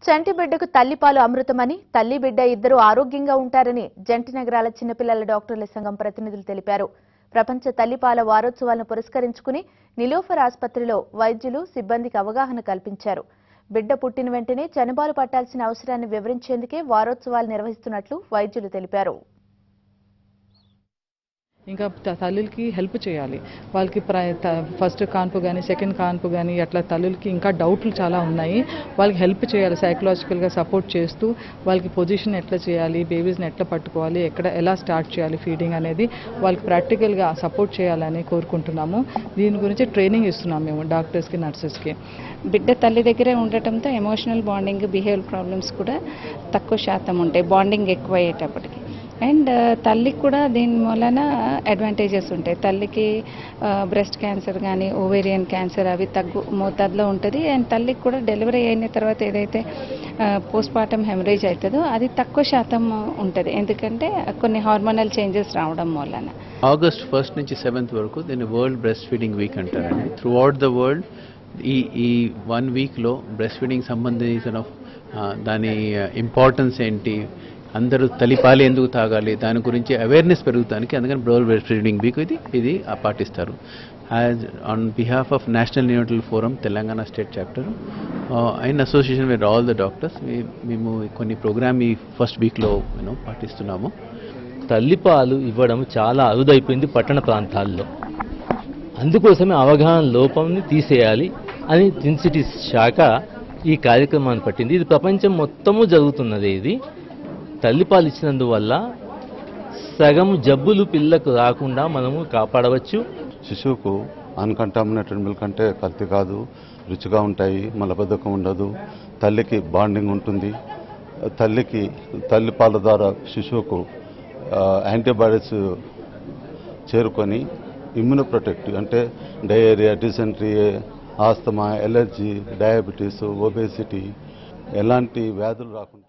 చంటి బిడ్డకు తల్లిపాలు అమృతమని తల్లి బిడ్డ ఇద్దరు ఆరోగ్యంగా ఉంటారని జంటి నగరాల చిన్నపిల్లల డాక్టర్ల సంఘం ప్రతినిధులు తెలిపారు ప్రపంచ తల్లిపాల వారోత్సవాలను పురస్కరించుకుని నిలోఫర్ ఆసుపత్రిలో వైద్యులు సిబ్బందికి అవగాహన కల్పించారు బిడ్డ పుట్టిన వెంటనే చనుబాలు పట్టాల్సిన అవసరాన్ని వివరించేందుకే వారోత్సవాలు నిర్వహిస్తున్నట్లు వైద్యులు తెలిపారు ఇంకా త- తల్లులకి హెల్ప్ చేయాలి వాళ్ళకి ప్ర త- ఫస్ట్ కాన్పు కానీ సెకండ్ కాన్పు కానీ అట్లా తల్లులకి ఇంకా డౌట్లు చాలా ఉన్నాయి వాళ్ళకి హెల్ప్ చేయాలి సైకలాజికల్గా సపోర్ట్ చేస్తూ వాళ్ళకి పొజిషన్ ఎట్లా చేయాలి బేబీస్ని ఎట్లా పట్టుకోవాలి ఎక్కడ ఎలా స్టార్ట్ చేయాలి ఫీడింగ్ అనేది వాళ్ళకి ప్రాక్టికల్గా సపోర్ట్ చేయాలని కోరుకుంటున్నాము దీని గురించి ట్రైనింగ్ ఇస్తున్నాం మేము డాక్టర్స్కి నర్సెస్కి బిడ్డ తల్లి దగ్గరే ఉండటంతో ఎమోషనల్ బాండింగ్ బిహేవియర్ ప్రాబ్లమ్స్ కూడా తక్కువ శాతం ఉంటాయి బాండింగ్ ఎక్కువ అయ్యేటప్పటికి అండ్ తల్లికి కూడా దీని మూలన అడ్వాంటేజెస్ ఉంటాయి తల్లికి బ్రెస్ట్ క్యాన్సర్ కానీ ఓవేరియన్ క్యాన్సర్ అవి తగ్గు మోతాదులో ఉంటుంది అండ్ తల్లికి కూడా డెలివరీ అయిన తర్వాత ఏదైతే పోస్ట్ పార్టం హెమరేజ్ అవుతుందో అది తక్కువ శాతం ఉంటుంది ఎందుకంటే కొన్ని హార్మోనల్ చేంజెస్ రావడం మూలన ఆగస్ట్ ఫస్ట్ నుంచి సెవెంత్ వరకు దీన్ని వరల్డ్ బ్రెస్ట్ ఫీడింగ్ వీక్ అంటారండి త్రూ అవుట్ ద వరల్డ్ ఈ ఈ వన్ వీక్లో బ్రెస్ట్ ఫీడింగ్ సంబంధించిన ఆ, దాని ఇంపార్టెన్స్ ఏంటి అందరూ తల్లిపాలు ఎందుకు తాగాలి దాని గురించి అవేర్నెస్ పెరుగుతానికి అందుకని వరల్డ్ బ్రెస్ట్ ఫీడింగ్ వీక్ ఇది ఇది ఆ పాటిస్తారు as on behalf of national neutral forum Telangana state chapter in association with all the doctors మేము కొన్ని ప్రోగ్రామ్ ఈ ఫస్ట్ వీక్లో యూనో పాటిస్తున్నాము తల్లిపాలు ఇవ్వడం చాలా అరుదైపోయింది పట్టణ ప్రాంతాల్లో అందుకోసమే అవగాహన లోపంని తీసేయాలి అని సిటీస్ శాఖ ఈ కార్యక్రమాన్ని పట్టింది ఇది ప్రపంచం మొత్తము జరుగుతున్నది ఇది తల్లిపాలు ఇచ్చినందువల్ల సగం జబ్బులు పిల్లకు రాకుండా మనము కాపాడవచ్చు శిశువుకు అన్కంటామినేటెడ్ మిల్క్ అంటే కల్తీ కాదు రుచిగా ఉంటాయి మలబద్ధకం ఉండదు తల్లికి బాండింగ్ ఉంటుంది తల్లికి తల్లిపాల ద్వారా శిశువుకు ఆ, యాంటీబాడీస్ చేరుకొని ఇమ్యూనో ప్రొటెక్టివ్ అంటే diarrhoea dysentery asthma allergy diabetes obesity ఎలాంటి వ్యాధులు రాకుండా